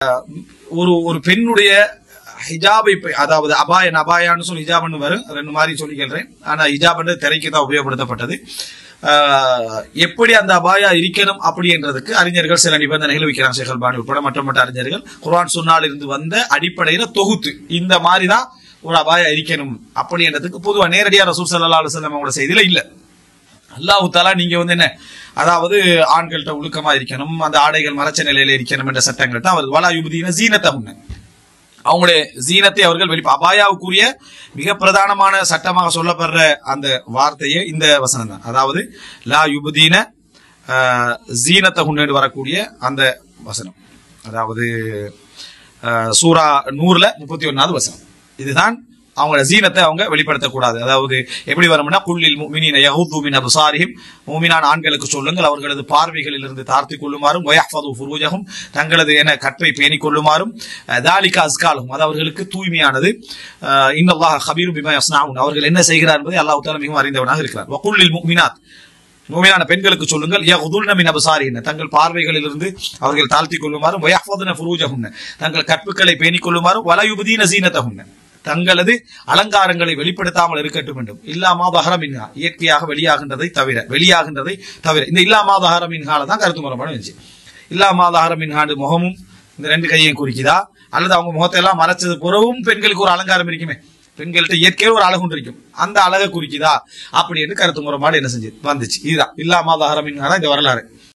ஒரு ஒரு பெண்ணுடைய ஹிஜாபை ப- அதாவது அபாயன் அபாயான்னு சொல்லி ஹிஜாப்னு வரும் ரெண்டு மாதிரி சொல்லிக்கிறேன் ஆனா ஹிஜாப்ன்றது திரைக்கு தான் உபயோகப்படுத்தப்பட்டது ஆஹ், எப்படி அந்த அபாயா இருக்கணும் அப்படின்றதுக்கு அறிஞர்கள் சில நிபந்தனைகள் வைக்கிறாங்க ஷேகல் பாணி உட்பட மற்ற மற்ற அறிஞர்கள் குர்ஆன் சுன்னால் இருந்து வந்த அடிப்படையில தொகுத்து இந்த மாதிரி தான் ஒரு அபாயா இருக்கணும் அப்படின்றதுக்கு பொதுவா நேரடியா ரசூல் ஸல்லல்லாஹு அலைஹி வஸல்லம் அவங்களோட செய்தியில இல்ல அல்லாஹு தாலா நீங்க வந்து என்ன அதாவது ஆண்கள்கிட்ட ஒழுக்கமா இருக்கணும் அந்த ஆடைகள் மறைச்ச நிலையில இருக்கணும் என்ற சட்டங்கள் தான் அவர் வலா யுபதீன ஜீனத்தமுன்னு அவங்களுடைய ஜீனத்தை அவர்கள் வெளிப்ப அபாயாவுக்குரிய மிக பிரதானமான சட்டமாக சொல்லப்படுற அந்த வார்த்தையே இந்த வசனம் தான் அதாவது லா யுபதீன ஜீனத்தை முன்னேடு வரக்கூடிய அந்த வசனம் அதாவது ஆஹ், சூரா நூறுல முப்பத்தி ஒன்னாவது வசனம் இதுதான் அவங்களோட ஜீனத்தை அவங்க வெளிப்படுத்தக்கூடாது அதாவது எப்படி வரும்னா குள்ளில் முமினின யஹூது மின் அப்சாரிஹிம் மூமினான ஆண்களுக்கு சொல்லுங்கள் அவர்களது பார்வைகளில் இருந்து தார்த்தி கொள்ளுமாறும் வயஹ்ஃபது ஃபுரூஜஹும் தங்களது என கற்றை பேணிக் கொள்ளுமாறும் அஹ், தாலிக அஸ்காலும் அது அவர்களுக்கு தூய்மையானது அஹ், இன்னல்லாஹ் ஹபீரு பிமா யஸ்னாவுன் அவர்கள் என்ன செய்கிறார் என்பதை அல்லாஹ் தஆலா மிகவும் அறிந்தவனாக இருக்கிறார் வகுல்லில் முமினாத் மூமினான பெண்களுக்கு சொல்லுங்கள் யகுதுல்ன மின் அபசாரின தங்கள் பார்வைகளிலிருந்து அவர்கள் தாழ்த்தி கொள்ளுமாறும் வயஹ்ஃபதுன ஃபுரூஜஹுன்ன தங்கள் கற்புகளை பேணிக் கொள்ளுமாறும் வலயுபதீன சீனத்தஹுன்ன தங்களது அலங்காரங்களை வெளிப்படுத்தாமல் இருக்கட்டும் வேண்டும் இல்லாமா தஹரமின்ஹா இயற்கையாக வெளியாகின்றதை தவிர வெளியாகின்றதை தவிர இந்த இல்லாமா தஹரமின்ஹால தான் கருத்து முறைப்பாடு இருந்துச்சு இல்லாமா தஹரமின்ஹாண்டு முகமும் இந்த ரெண்டு கையையும் குறிக்குதா அல்லது அவங்க முகத்தை எல்லாம் மறைச்சது புறவும் பெண்களுக்கு ஒரு அலங்காரம் இருக்குமே பெண்கள்கிட்ட இயற்கையாக ஒரு அழகு ஒன்று இருக்கும் அந்த அழகை குறிக்குதா அப்படின்னு கருத்து முறைப்பாடு என்ன செஞ்சு வந்துச்சு இதுதான் இல்லாமா தஹரமின்ஹா தான் இந்த வரலாறு